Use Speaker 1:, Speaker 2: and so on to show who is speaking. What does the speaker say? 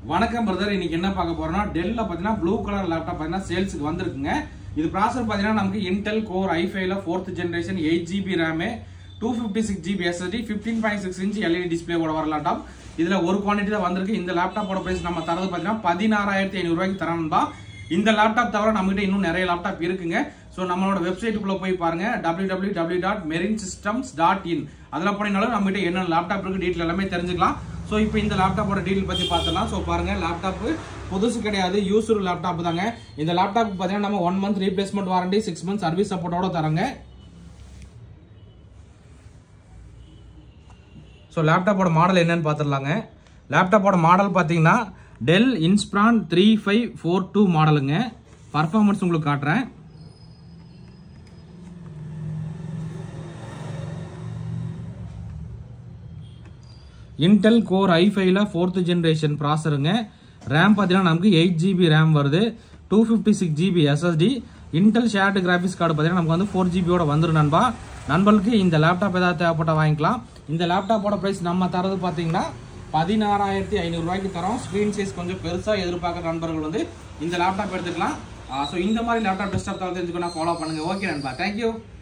Speaker 1: வணக்கம் பிரதர் இன்னைக்கு என்ன பார்க்க போறோம்னா டெல்ல பாத்தீங்கன்னா ப்ளூ கலர் லேப்டாப் பாத்தீங்கன்னா சேல்ஸுக்கு வந்திருக்குங்க இது ப்ராசர் பாத்தீங்கன்னா நமக்கு இன்டெல் கோர் ஐ ஃபைவ்ல fourth generation eight GB RAM two fifty six GB SSD fifteen point six inch LED டிஸ்பிளேவோட வர லேப்டாப் இதுல ஒரு குவான்டிட்டி தான் வந்திருக்கு இந்த லேப்டாப்போட பிரைஸ் நம்ம தரது பாத்தீங்கன்னா பதினாறாயிரத்தி ஐநூறு ரூபாய்க்கு தரணும் தான் இந்த லேப்டாப் தவிர நம்மகிட்ட இன்னும் நிறைய லேப்டாப் இருக்குங்க ஸோ நம்மளோட வெப்சைட்டுக்குள்ள போய் பாருங்க W W W dot Merin systems dot in அதில் போனீங்கனாலும் நம்மகிட்ட என்ன லேப்டாப் இருக்கு டீட்டெயில் எல்லாமே தெரிஞ்சுக்கலாம் ஸோ இப்போ இந்த லேப்டாப்போட டீட்டெயில் பற்றி பார்த்தலாம் ஸோ பாருங்க லேப்டாப் புதுசு கிடையாது யூஸ்டு லேப்டாப் தாங்க இந்த லேப்டாப் பார்த்தீங்கன்னா நம்ம one month replacement warranty six month service சப்போர்ட்டோட தராங்க ஸோ லேப்டாப்போட மாடல் என்னன்னு பார்த்துடலாங்க லேப்டாப்போட மாடல் பார்த்தீங்கன்னா Dell Inspiron three five four two மாடலுங்க பர்ஃபார்மன்ஸ் உங்களுக்கு காட்டுறேன் இன்டெல் கோர் ஐ ஃபைவ்ல ஃபோர்த் ஜென்ரேஷன் ப்ராசருங்க ரேம் பார்த்தீங்கன்னா நமக்கு எயிட் ஜிபி ரேம் வருது two fifty six GB SSD Intel shared graphics card பார்த்தீங்கன்னா நமக்கு வந்து ஃபோர் ஜிபியோட வந்துடும் நண்பா நண்பர்களுக்கு இந்த லேப்டாப் ஏதாவது தேவைப்பட்ட வாங்கிக்கலாம் இந்த லேப்டாப்போட ப்ரைஸ் நம்ம தரது பார்த்தீங்கன்னா பதினாறாயிரத்தி ஐநூறுரூவாய்க்கு தரோம் ஸ்க்ரீன் சைஸ் கொஞ்சம் பெருசாக எதிர்பார்க்குற நண்பர்கள் வந்து இந்த லேப்டாப் எடுத்துக்கலாம் ஸோ இந்த மாதிரி லேப்டாப் டெஸ்க்டாப் தவிர தெரிஞ்சுக்கணும் ஃபாலோ பண்ணுங்க ஓகே நண்பா தேங்க்யூ